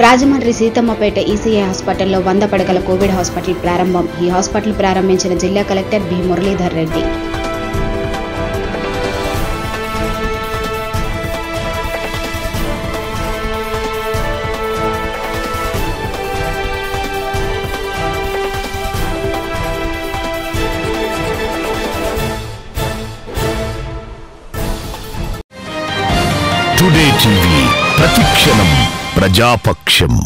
Rajahmundry Seethammapeta ECI హాస్పిటల్లో వంద పడకల కోవిడ్ హాస్పిటల్ ప్రారంభం ఈ హాస్పిటల్ ప్రారంభించిన జిల్లా collector B Muralidhar Reddy today TV ప్రతిక్షణం ప్రజాపక్షం